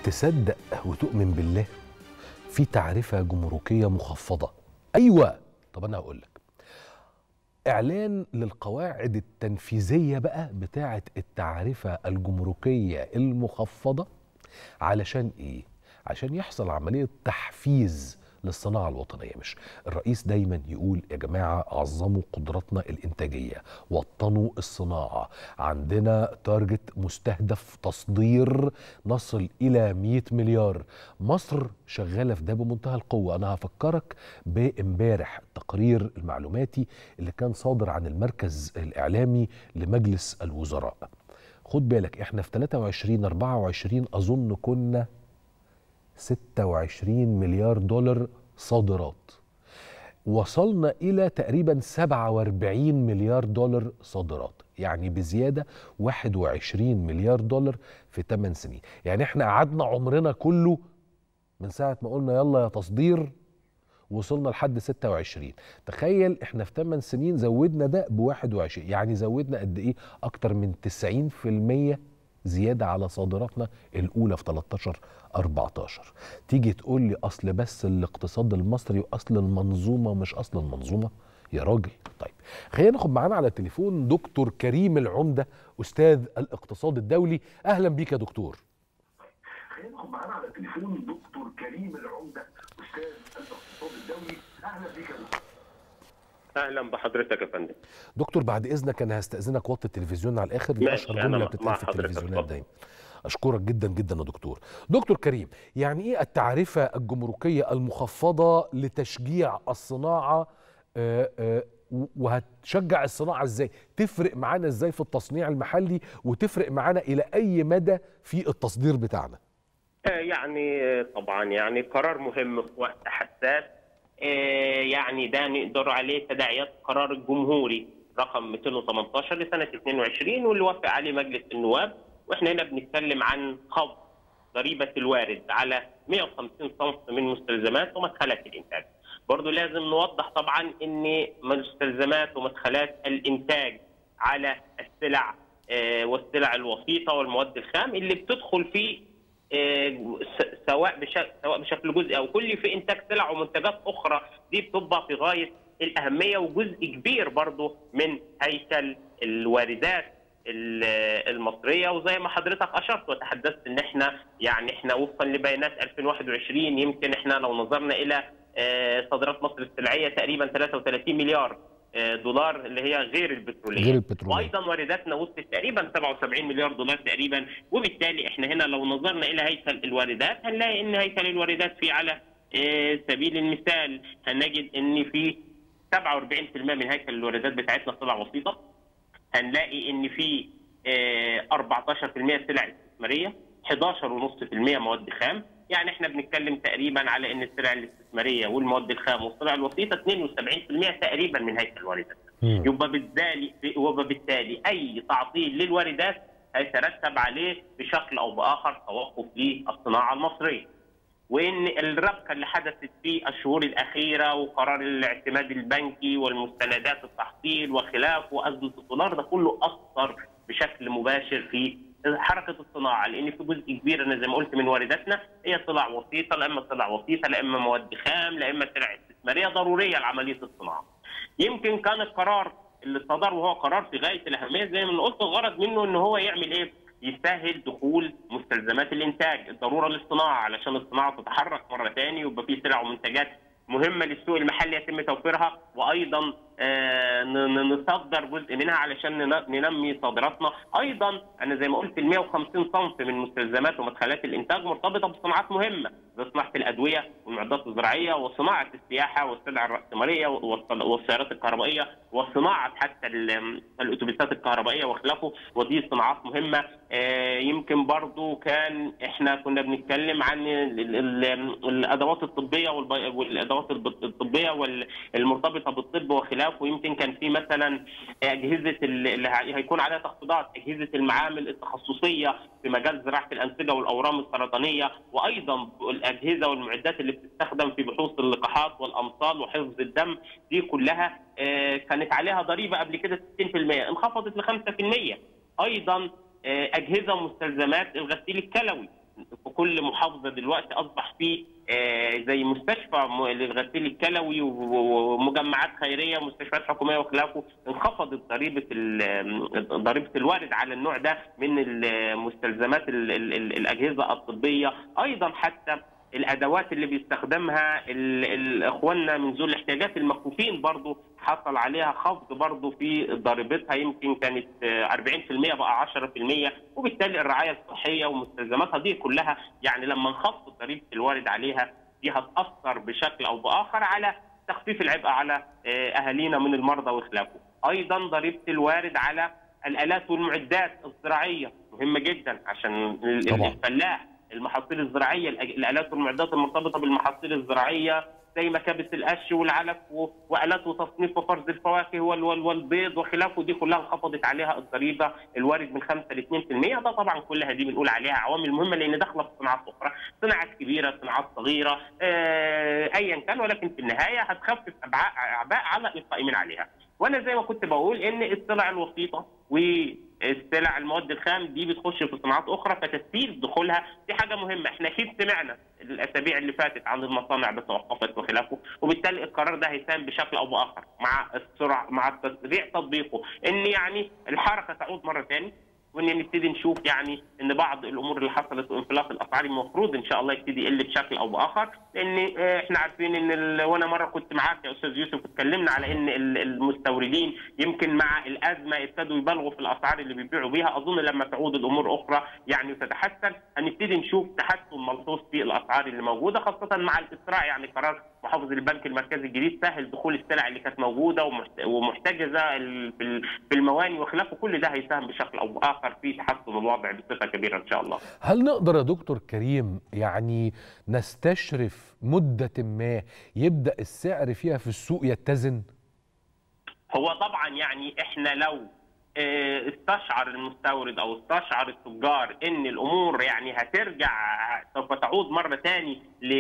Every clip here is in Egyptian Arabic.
تصدق وتؤمن بالله في تعرفة جمركية مخفضة أيوة طب أنا هقول لك إعلان للقواعد التنفيذية بقى بتاعة التعرفة الجمركية المخفضة علشان إيه؟ عشان يحصل عملية تحفيز للصناعة الوطنية مش الرئيس دايما يقول يا جماعة عظموا قدراتنا الإنتاجية وطنوا الصناعة عندنا تارجت مستهدف تصدير نصل إلى 100 مليار مصر شغالة في ده بمنتهى القوة أنا هفكرك بامبارح التقرير المعلوماتي اللي كان صادر عن المركز الإعلامي لمجلس الوزراء خد بالك احنا في 23 24 أظن كنا 26 مليار دولار صادرات وصلنا إلى تقريبا 47 مليار دولار صادرات يعني بزيادة 21 مليار دولار في 8 سنين يعني احنا قعدنا عمرنا كله من ساعة ما قلنا يلا يا تصدير وصلنا لحد 26 تخيل احنا في 8 سنين زودنا ده ب 21 يعني زودنا قد ايه اكتر من 90% زيادة على صادراتنا الأولى في 13 14 تيجي تقول لي أصل بس الاقتصاد المصري وأصل المنظومة مش أصل المنظومة يا راجل طيب خلينا ناخد معانا على التليفون دكتور كريم العمدة أستاذ الاقتصاد الدولي أهلا بيك يا دكتور خلينا ناخد معانا على التليفون دكتور كريم العمدة أستاذ الاقتصاد الدولي أهلا بيك يا دكتور اهلا بحضرتك يا فندم دكتور بعد اذنك انا هستاذنك وطي التلفزيون على الاخر دي ماشي، اشهر أنا جمله مع بتتقال في حضرتك، التلفزيونات اتفضل. دايما اشكرك جدا جدا يا دكتور دكتور كريم يعني ايه التعرفه الجمركيه المخفضه لتشجيع الصناعه آه، آه، و- وهتشجع الصناعه ازاي تفرق معانا ازاي في التصنيع المحلي وتفرق معانا الى اي مدى في التصدير بتاعنا آه، يعني آه، طبعا يعني قرار مهم في وقت حساس آه، يعني ده نقدر عليه تداعيات قرار الجمهوري رقم 218 لسنه 22 واللي وافق عليه مجلس النواب واحنا هنا بنتكلم عن خفض ضريبه الوارد على 150 صنف من مستلزمات ومدخلات الانتاج. برضه لازم نوضح طبعا ان مستلزمات ومدخلات الانتاج على السلع آه، والسلع الوسيطه والمواد الخام اللي بتدخل في آه، س- سواء بشكل سواء بشكل جزئي او كلي في انتاج سلع ومنتجات اخرى دي بتبقى في غايه الاهميه وجزء كبير برضه من هيكل الواردات ال- المصريه وزي ما حضرتك اشرت وتحدثت ان احنا يعني احنا وفقا لبيانات 2021 يمكن احنا لو نظرنا الى آه، صادرات مصر السلعيه تقريبا 33 مليار آه، دولار اللي هي غير البتروليه غير البترولية. وايضا وارداتنا وصلت تقريبا 77 مليار دولار تقريبا وبالتالي احنا هنا لو نظرنا الى هيكل الواردات هنلاقي ان هيكل الواردات في على آه، سبيل المثال هنجد ان في 47% من هيكل الواردات بتاعتنا سلع وسيطه هنلاقي ان في آه، 14% سلع استثماريه 11.5% مواد خام يعني احنا بنتكلم تقريبا على ان السلع الاستثماريه والمواد الخام والسلع الوسيطه 72% تقريبا من هيكل الواردات يبقى بالتالي وبالتالي اي تعطيل للواردات هيترتب عليه بشكل او باخر توقف للصناعه المصريه. وان الربكه اللي حدثت في الشهور الاخيره وقرار الاعتماد البنكي والمستندات التحصيل وخلافه وازمه الدولار ده كله اثر بشكل مباشر في حركه الصناعه لان في جزء كبير انا زي ما قلت من وارداتنا هي سلع وسيطه لا اما سلع وسيطه لا اما مواد خام لا اما سلع استثماريه ضروريه لعمليه الصناعه. يمكن كان القرار اللي صدر وهو قرار في غايه الاهميه زي ما قلت الغرض منه ان هو يعمل ايه؟ يسهل دخول مستلزمات الانتاج الضروره للصناعه علشان الصناعه تتحرك مره ثاني ويبقى في سلع ومنتجات مهمه للسوق المحلي يتم توفيرها وايضا آه، ن- ن- نصدر جزء منها علشان نن- ننمي صادراتنا ايضا انا زي ما قلت ال 150 صنف من مستلزمات ومدخلات الانتاج مرتبطه بصناعات مهمه زي صناعه الادويه والمعدات الزراعيه وصناعه السياحه والسلع الراسماليه والص- والسيارات الكهربائيه وصناعه حتى ال- الاتوبيسات الكهربائيه وخلافه ودي صناعات مهمه آه، يمكن برضو كان احنا كنا بنتكلم عن ال- ال- ال- الادوات الطبيه والب- والادوات الب- الطبيه والمرتبطه بالطب وخلافه يمكن كان في مثلا اجهزه ال- اللي ه- هيكون عليها تخفيضات اجهزه المعامل التخصصيه في مجال زراعه الانسجه والاورام السرطانيه وايضا الاجهزه والمعدات اللي بتستخدم في بحوث اللقاحات والامصال وحفظ الدم دي كلها آه، كانت عليها ضريبه قبل كده 60% انخفضت ل 5% ايضا آه، اجهزه ومستلزمات الغسيل الكلوي في كل محافظه دلوقتي اصبح في آه، زي مستشفى م- للغسيل الكلوي و- و- ومجمعات خيريه ومستشفيات حكوميه وخلافه انخفضت ضريبه ال- ضريبه الوارد على النوع ده من المستلزمات ال- ال- ال- الاجهزه الطبيه ايضا حتى الادوات اللي بيستخدمها ال- ال- اخواننا من ذوي الاحتياجات المكفوفين برضو حصل عليها خفض برضو في ضريبتها يمكن كانت آه، 40% بقى 10% وبالتالي الرعايه الصحيه ومستلزماتها دي كلها يعني لما نخفض ضريبه الوارد عليها دي هتاثر بشكل او باخر على تخفيف العبء على آه، اهالينا من المرضى وخلافه. ايضا ضريبه الوارد على الالات والمعدات الزراعيه مهمه جدا عشان ال- طبعاً. الفلاح المحاصيل الزراعيه الأج- الالات والمعدات المرتبطه بالمحاصيل الزراعيه زي مكابس القش والعلف و- والات وتصنيف وفرز الفواكه وال- وال- والبيض وخلافه دي كلها انخفضت عليها الضريبه الوارد من 5 ل 2% ده طبعا كلها دي بنقول عليها عوامل مهمه لان داخله في صناعات اخرى صناعات كبيره صناعات صغيره آه، ايا كان ولكن في النهايه هتخفف أبعاء- اعباء على القائمين عليها وانا زي ما كنت بقول ان السلع الوسيطه والسلع المواد الخام دي بتخش في صناعات اخرى فتسهيل دخولها دي حاجه مهمه احنا اكيد سمعنا الاسابيع اللي فاتت عن المصانع بتوقفت وخلافه وبالتالي القرار ده هيساهم بشكل او باخر مع السرعه مع تسريع تطبيقه ان يعني الحركه تعود مره ثاني وان نبتدي نشوف يعني ان بعض الامور اللي حصلت وانفلاق الاسعار المفروض ان شاء الله يبتدي يقل بشكل او باخر لان آه، احنا عارفين ان ال- وانا مره كنت معاك يا استاذ يوسف اتكلمنا على ان ال- المستوردين يمكن مع الازمه ابتدوا يبالغوا في الاسعار اللي بيبيعوا بيها اظن لما تعود الامور اخرى يعني وتتحسن هنبتدي نشوف تحسن ملحوظ في الاسعار اللي موجوده خاصه مع الاسراع يعني قرار محافظ البنك المركزي الجديد سهل دخول السلع اللي كانت موجوده ومحت- ومحتجزه ال- في ال- في المواني وخلافه كل ده هيساهم بشكل او باخر في تحسن الوضع بصفه كبيره ان شاء الله. هل نقدر يا دكتور كريم يعني نستشرف مدة ما يبدأ السعر فيها في السوق يتزن؟ هو طبعا يعني احنا لو آه، استشعر المستورد او استشعر التجار ان الامور يعني هترجع سوف تعود مره ثاني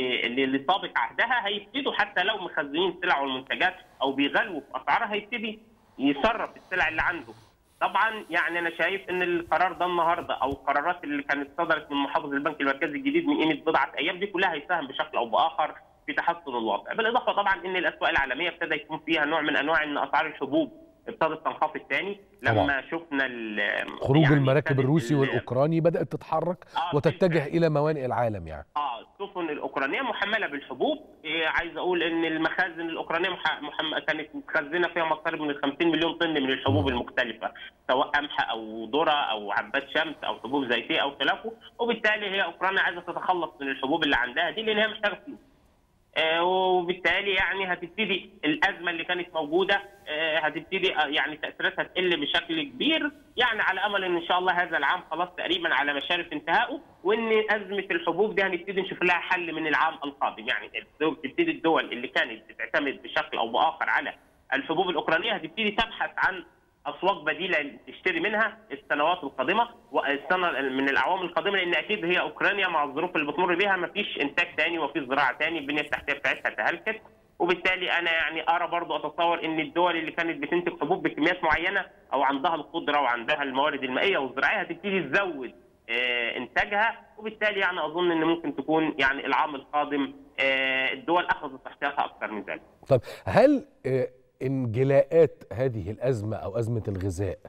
لسابق عهدها هيبتدوا حتى لو مخزنين السلع والمنتجات او بيغلوا في اسعارها هيبتدي يصرف السلع اللي عنده. طبعا يعني انا شايف ان القرار ده النهارده او القرارات اللي كانت صدرت من محافظ البنك المركزي الجديد من قيمه بضعه ايام دي كلها هيساهم بشكل او باخر في تحسن الوضع، بالاضافه طبعا ان الاسواق العالميه ابتدى يكون فيها نوع من انواع ان اسعار الحبوب ابتدت تنخفض تاني لما طبعا. شفنا ال- خروج يعني المراكب ابتدت الروسي ال- والأوكراني بدأت تتحرك آه، وتتجه بالفعل. إلى موانئ العالم يعني اه السفن الاوكرانيه محمله بالحبوب إيه عايز اقول ان المخازن الاوكرانيه مح... محم... كانت متخزنه فيها ما يقترب من ال 50 مليون طن من الحبوب المختلفه سواء قمح او ذره او عباد شمس او حبوب زيتيه او خلافه وبالتالي هي اوكرانيا عايزه تتخلص من الحبوب اللي عندها دي لان هي محتاجه فلوس آه، وبالتالي يعني هتبتدي الازمه اللي كانت موجوده آه، هتبتدي آه، يعني تاثيراتها تقل بشكل كبير يعني على امل ان ان شاء الله هذا العام خلاص تقريبا على مشارف انتهائه وان ازمه الحبوب دي هنبتدي نشوف لها حل من العام القادم يعني الدول- تبتدي الدول اللي كانت بتعتمد بشكل او باخر على الحبوب الاوكرانيه هتبتدي تبحث عن اسواق بديله تشتري منها السنوات القادمه والسنه من الاعوام القادمه لان اكيد هي اوكرانيا مع الظروف اللي بتمر بيها ما فيش انتاج ثاني وما فيش زراعه ثاني البنيه التحتيه بتاعتها تهلكت وبالتالي انا يعني ارى برضو اتصور ان الدول اللي كانت بتنتج حبوب بكميات معينه او عندها القدره وعندها الموارد المائيه والزراعيه هتبتدي تزود آه، انتاجها وبالتالي يعني اظن ان ممكن تكون يعني العام القادم آه، الدول اخذت احتياطها اكثر من ذلك. طب هل آه، انجلاءات هذه الأزمة أو أزمة الغذاء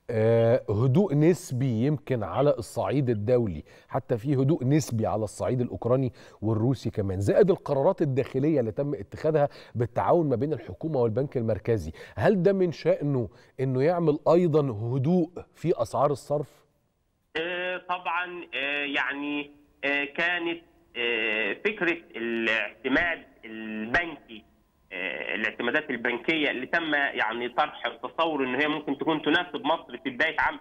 آه، هدوء نسبي يمكن على الصعيد الدولي حتى في هدوء نسبي على الصعيد الأوكراني والروسي كمان زائد القرارات الداخلية اللي تم اتخاذها بالتعاون ما بين الحكومة والبنك المركزي هل ده من شأنه أنه يعمل أيضا هدوء في أسعار الصرف؟ آه، طبعا آه، يعني آه، كانت آه، فكره الاعتماد البنكي آه، الاعتمادات البنكيه اللي تم يعني طرح تصور ان هي ممكن تكون تناسب مصر في بدايه عام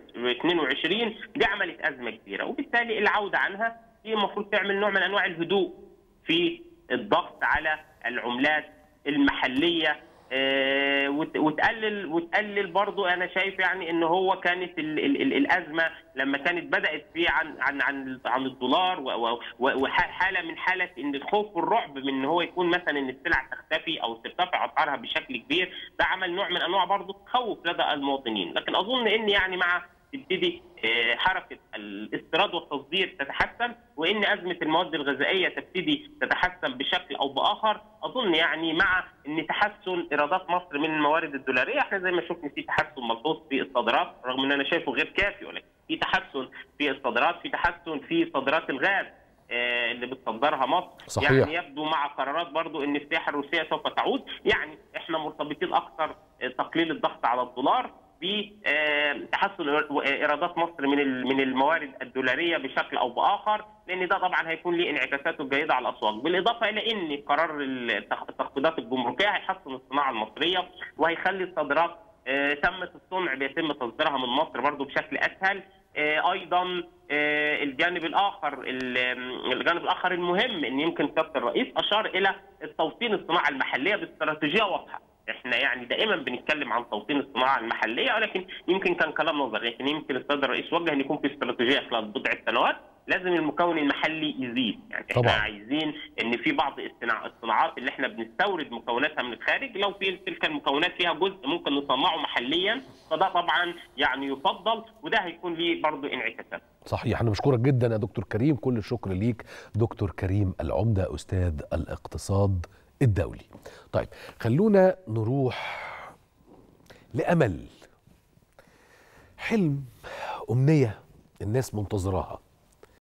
2022 دي عملت ازمه كبيره وبالتالي العوده عنها هي المفروض تعمل نوع من انواع الهدوء في الضغط على العملات المحليه آه، وت- وتقلل وتقلل برضو انا شايف يعني ان هو كانت ال ال ال الازمه لما كانت بدات في عن عن عن عن الدولار و- و- و- وحاله من حاله ان الخوف والرعب من ان هو يكون مثلا ان السلع تختفي او ترتفع اسعارها بشكل كبير ده عمل نوع من انواع برضو تخوف لدى المواطنين لكن اظن ان يعني مع تبتدي آه، حركه الاستيراد والتصدير تتحسن وان ازمه المواد الغذائيه تبتدي تتحسن بشكل او باخر اظن يعني مع ان تحسن ايرادات مصر من الموارد الدولاريه احنا زي ما شفنا في تحسن ملحوظ في الصادرات رغم ان انا شايفه غير كافي ولكن في تحسن في الصادرات في تحسن في صادرات الغاز آه، اللي بتصدرها مصر صحيح. يعني يبدو مع قرارات برضو ان السياحه الروسيه سوف تعود يعني احنا مرتبطين اكثر آه، تقليل الضغط على الدولار بتحسن ايرادات مصر من ال- من الموارد الدولاريه بشكل او باخر لان ده طبعا هيكون ليه انعكاساته الجيده على الاسواق بالاضافه الى ان قرار التخ- التخفيضات الجمركيه هيحسن الصناعه المصريه وهيخلي الصادرات آه، تمت الصنع بيتم تصديرها من مصر برضو بشكل اسهل آه، ايضا آه، الجانب الاخر ال- الجانب الاخر المهم ان يمكن سياده الرئيس اشار الى توطين الصناعه المحليه باستراتيجيه واضحه احنا يعني دائما بنتكلم عن توطين الصناعه المحليه ولكن يمكن كان كلام نظري لكن يمكن السيد الرئيس وجه ان يكون في استراتيجيه خلال بضع سنوات لازم المكون المحلي يزيد يعني احنا طبعاً. عايزين ان في بعض الصناع- الصناعات اللي احنا بنستورد مكوناتها من الخارج لو في تلك المكونات فيها جزء ممكن نصنعه محليا فده طبعا يعني يفضل وده هيكون ليه برضه انعكاسات صحيح انا بشكرك جدا يا دكتور كريم كل الشكر ليك دكتور كريم العمده استاذ الاقتصاد الدولي طيب خلونا نروح لامل حلم امنيه الناس منتظراها